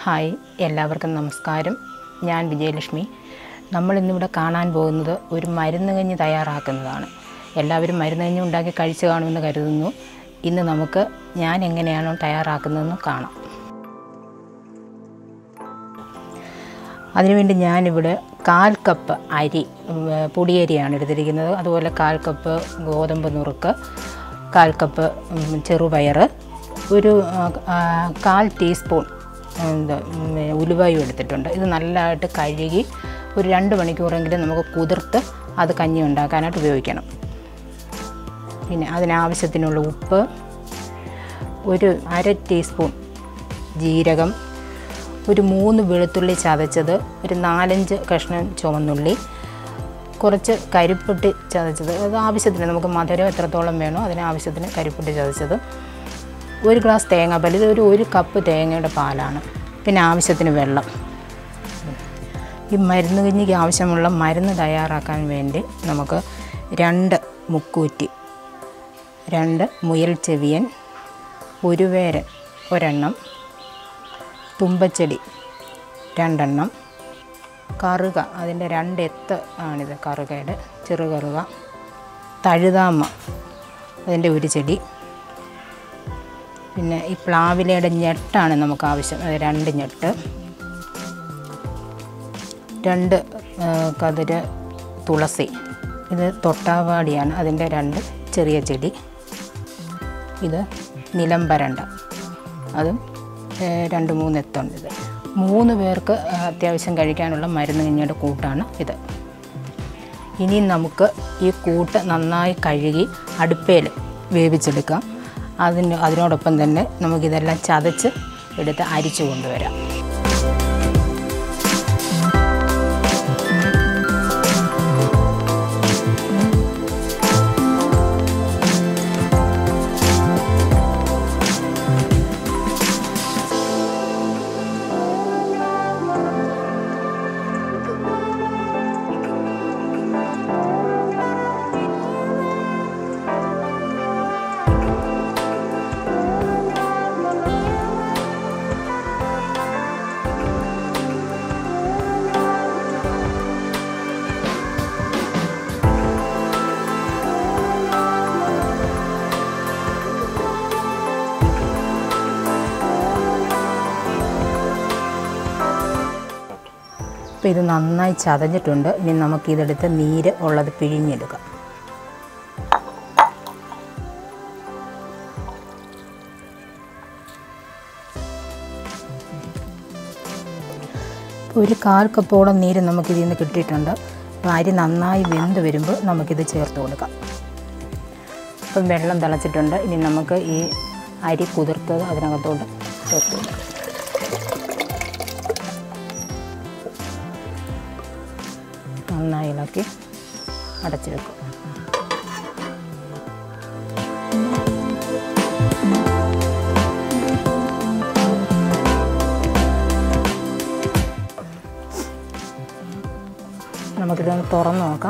hi എല്ലാവർക്കും നമസ്കാരം ഞാൻ വിജയലക്ഷ്മി നമ്മൾ ഇന്നിവിടെ കാണാൻ പോകുന്നത് ഒരു മരുന്ന് കഞ്ഞി തയ്യാറാക്കുന്നതാണ് എല്ലാവരും മരുന്ന് കഞ്ഞി ഉണ്ടാക്കി കഴിച്ചു കാണുമെന്ന് കരുതുന്നു ഇന്ന് നമുക്ക് ഞാൻ എങ്ങനെയാണോ തയ്യാറാക്കുന്നതെന്ന് കാണാം അതിനുവേണ്ടി ഞാനിവിടെ കാൽ കപ്പ് അരി ഉം, പൊടിയരിയാണ് എടുത്തിരിക്കുന്നത് അതുപോലെ കാൽ കപ്പ് ഗോതമ്പ് നുറുക്ക് കാൽ കപ്പ് ഉം, ചെറുപയർ ഒരു ആ, ആ, കാൽ ടീസ്പൂൺ എന്താ ഉം, ഉലുവയും എടുത്തിട്ടുണ്ട് ഇത് നല്ലതായിട്ട് കഴുകി ഒരു രണ്ട് മണിക്കൂറെങ്കിലും നമുക്ക് കുതിർത്ത് അത് കഞ്ഞി ഉണ്ടാക്കാനായിട്ട് ഉപയോഗിക്കണം പിന്നെ അതിനാവശ്യത്തിനുള്ള ഉപ്പ് ഒരു അര ടീസ്പൂൺ ജീരകം ഒരു മൂന്ന് വെളുത്തുള്ളി ചതച്ചത് ഒരു നാലഞ്ച് കഷ്ണം ചുവന്നുള്ളി കുറച്ച് കരിപ്പൊട്ടി ചതച്ചത് അത് ആവശ്യത്തിന് നമുക്ക് മധുരം എത്രത്തോളം വേണോ അതിന് ആവശ്യത്തിന് കരിപ്പൊട്ടി ചതച്ചത് ഒരു ഗ്ലാസ് തേങ്ങാപ്പാൽ ഇത് ഒരു ഒരു കപ്പ് തേങ്ങയുടെ പാലാണ് പിന്നെ ആവശ്യത്തിന് വെള്ളം ഈ മരുന്ന് കഞ്ഞിക്ക് ആവശ്യമുള്ള മരുന്ന് തയ്യാറാക്കാൻ വേണ്ടി നമുക്ക് രണ്ട് മുക്കൂറ്റി രണ്ട് മുയൽ ചെവിയൻ ഒരു വേരൻ ഒരെണ്ണം തുമ്പച്ചെടി രണ്ടെണ്ണം കറുക അതിൻ്റെ രണ്ട് എത്ത് ആണിത് കറുകയുടെ ചെറുകറുക തഴുതാമ അതിൻ്റെ ഒരു ചെടി പിന്നെ ഈ പ്ലാവിലയുടെ ഞെട്ടാണ് നമുക്ക് ആവശ്യം അത് രണ്ട് ഞെട്ട് രണ്ട് ആ, കതിര് തുളസി ഇത് തൊട്ടാവാടിയാണ് അതിൻ്റെ രണ്ട് ചെറിയ ചെടി ഇത് നിലംപരണ്ട അതും ഏ, രണ്ട് മൂന്ന് എത്തുണ്ട് ഇത് മൂന്ന് പേർക്ക് ആ, അത്യാവശ്യം കഴിക്കാനുള്ള മരുന്ന് കഞ്ഞിയുടെ കൂട്ടാണ് ഇത് ഇനി നമുക്ക് ഈ കൂട്ട് നന്നായി കഴുകി അടുപ്പയിൽ വേവിച്ചെടുക്കാം അതിന് അതിനോടൊപ്പം തന്നെ നമുക്കിതെല്ലാം ചതച്ച് എടുത്ത് അരിച്ചു കൊണ്ടുവരാം അപ്പോൾ ഇത് നന്നായി ചതഞ്ഞിട്ടുണ്ട് ഇനി നമുക്കിതെടുത്ത് നീര് ഉള്ളത് പിഴിഞ്ഞെടുക്കാം ഇപ്പോൾ ഒരു കാൽ കപ്പോളം നീര് നമുക്കിതിൽ നിന്ന് കിട്ടിയിട്ടുണ്ട് അപ്പോൾ അരി നന്നായി വെന്ത് വരുമ്പോൾ നമുക്കിത് ചേർത്ത് കൊടുക്കാം ഇപ്പം വെള്ളം തിളച്ചിട്ടുണ്ട് ഇനി നമുക്ക് ഈ അരി കുതിർത്തത് അതിനകത്തോട്ട് ചേർത്ത് കൊടുക്കാം നന്നായി ഇളക്കി അടച്ചു വെക്കും നമുക്കിതൊന്ന് തുറന്ന് നോക്കാം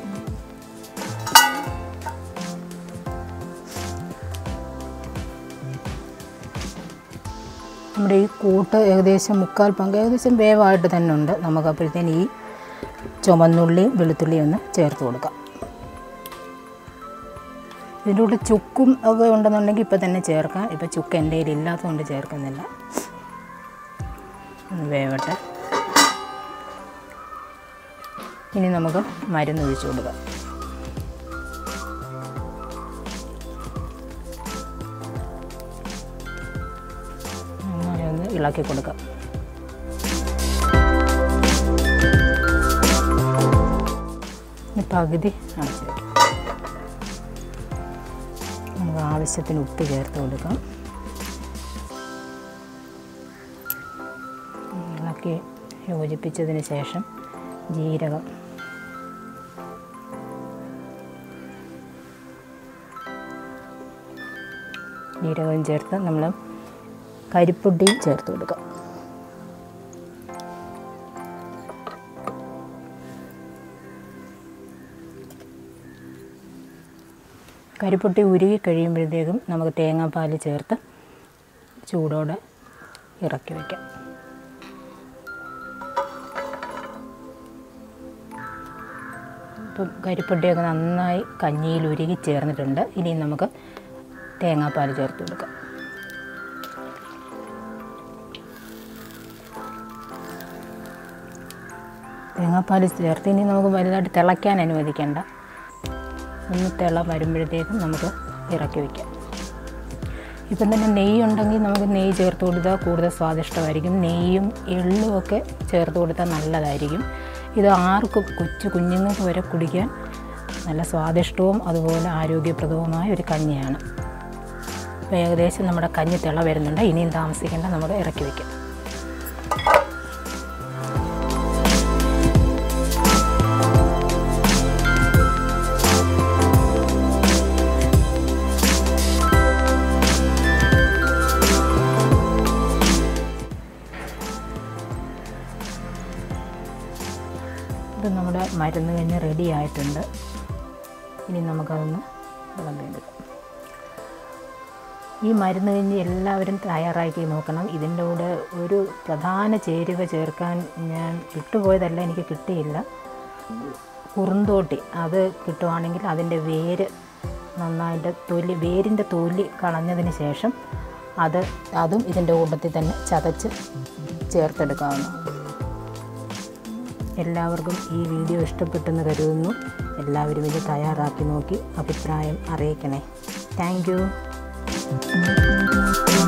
നമ്മുടെ ഈ കൂട്ട് ഏകദേശം മുക്കാൽ പങ്ക് ഏകദേശം വേവായിട്ട് തന്നെ ഉണ്ട് നമുക്ക് അപ്പോഴത്തേന് ഈ ചുമന്നുള്ളിയും വെളുത്തുള്ളിയും ഒന്ന് ചേർത്ത് കൊടുക്കാം ഇതിൻ്റെ കൂടെ ചുക്കും ഒക്കെ ഉണ്ടെന്നുണ്ടെങ്കിൽ ഇപ്പം തന്നെ ചേർക്കാം ഇപ്പം ചുക്ക് എൻ്റെ കയ്യിൽ ഇല്ലാത്തതുകൊണ്ട് ചേർക്കുന്നില്ല ഒന്ന് വേവട്ടെ ഇനി നമുക്ക് മരുന്ന് ഒഴിച്ചു കൊടുക്കാം നന്നായി ഒന്ന് ഇളക്കി കൊടുക്കാം ഇനി പകുതി അടച്ചു വയ്ക്കാം നമുക്ക് ആവശ്യത്തിന് ഉപ്പ് ചേർത്ത് കൊടുക്കാം ഇളക്കി യോജിപ്പിച്ചതിന് ശേഷം ജീരകം ജീരകം ചേർത്ത് നമ്മൾ കരിപ്പൊടിയും ചേർത്ത് കൊടുക്കാം കരിപ്പൊട്ടി ഉരുകി കഴിയുമ്പോഴത്തേക്കും നമുക്ക് തേങ്ങാപ്പാൽ ചേർത്ത് ചൂടോടെ ഇറക്കി വയ്ക്കാം ഇപ്പം കരിപ്പൊടിയൊക്കെ നന്നായി കഞ്ഞിയിൽ ഉരുകി ചേർന്നിട്ടുണ്ട് ഇനി നമുക്ക് തേങ്ങാപ്പാൽ ചേർത്ത് കൊടുക്കാം തേങ്ങാപ്പാൽ ചേർത്ത് ഇനി നമുക്ക് വലുതായിട്ട് തിളയ്ക്കാൻ അനുവദിക്കേണ്ട ഒന്ന് തിള വരുമ്പോഴത്തേക്കും നമുക്ക് ഇറക്കി വയ്ക്കാം ഇപ്പം തന്നെ നെയ്യ് ഉണ്ടെങ്കിൽ നമുക്ക് നെയ്യ് ചേർത്ത് കൊടുത്താൽ കൂടുതൽ സ്വാദിഷ്ടമായിരിക്കും നെയ്യും എള്ളും ഒക്കെ ചേർത്ത് കൊടുത്താൽ നല്ലതായിരിക്കും ഇത് ആർക്കും കൊച്ചു കുഞ്ഞുങ്ങൾക്ക് വരെ കുടിക്കാൻ നല്ല സ്വാദിഷ്ടവും അതുപോലെ ആരോഗ്യപ്രദവുമായ ഒരു കഞ്ഞിയാണ് അപ്പോൾ ഏകദേശം നമ്മുടെ കഞ്ഞി തിള വരുന്നുണ്ട് ഇനിയും താമസിക്കേണ്ട നമുക്ക് ഇറക്കി വയ്ക്കാം ഇത് നമ്മുടെ മരുന്ന് കഴിഞ്ഞ് റെഡി ആയിട്ടുണ്ട് ഇനി നമുക്കതൊന്ന് വിളമ്പെടുക്കാം ഈ മരുന്ന് കഴിഞ്ഞ് എല്ലാവരും തയ്യാറാക്കി നോക്കണം ഇതിൻ്റെ കൂടെ ഒരു പ്രധാന ചേരുവ ചേർക്കാൻ ഞാൻ വിട്ടുപോയതല്ല എനിക്ക് കിട്ടിയില്ല കുറുന്തോട്ടി അത് കിട്ടുവാണെങ്കിൽ അതിൻ്റെ വേര് നന്നായിട്ട് തൊലി വേരിൻ്റെ തൊലി കളഞ്ഞതിന് ശേഷം അത് അതും ഇതിൻ്റെ കൂട്ടത്തിൽ തന്നെ ചതച്ച് ചേർത്തെടുക്കാവുന്നതാണ് എല്ലാവർക്കും ഈ വീഡിയോ ഇഷ്ടപ്പെട്ടെന്ന് കരുതുന്നു എല്ലാവരും ഇത് തയ്യാറാക്കി നോക്കി അഭിപ്രായം അറിയിക്കണേ താങ്ക്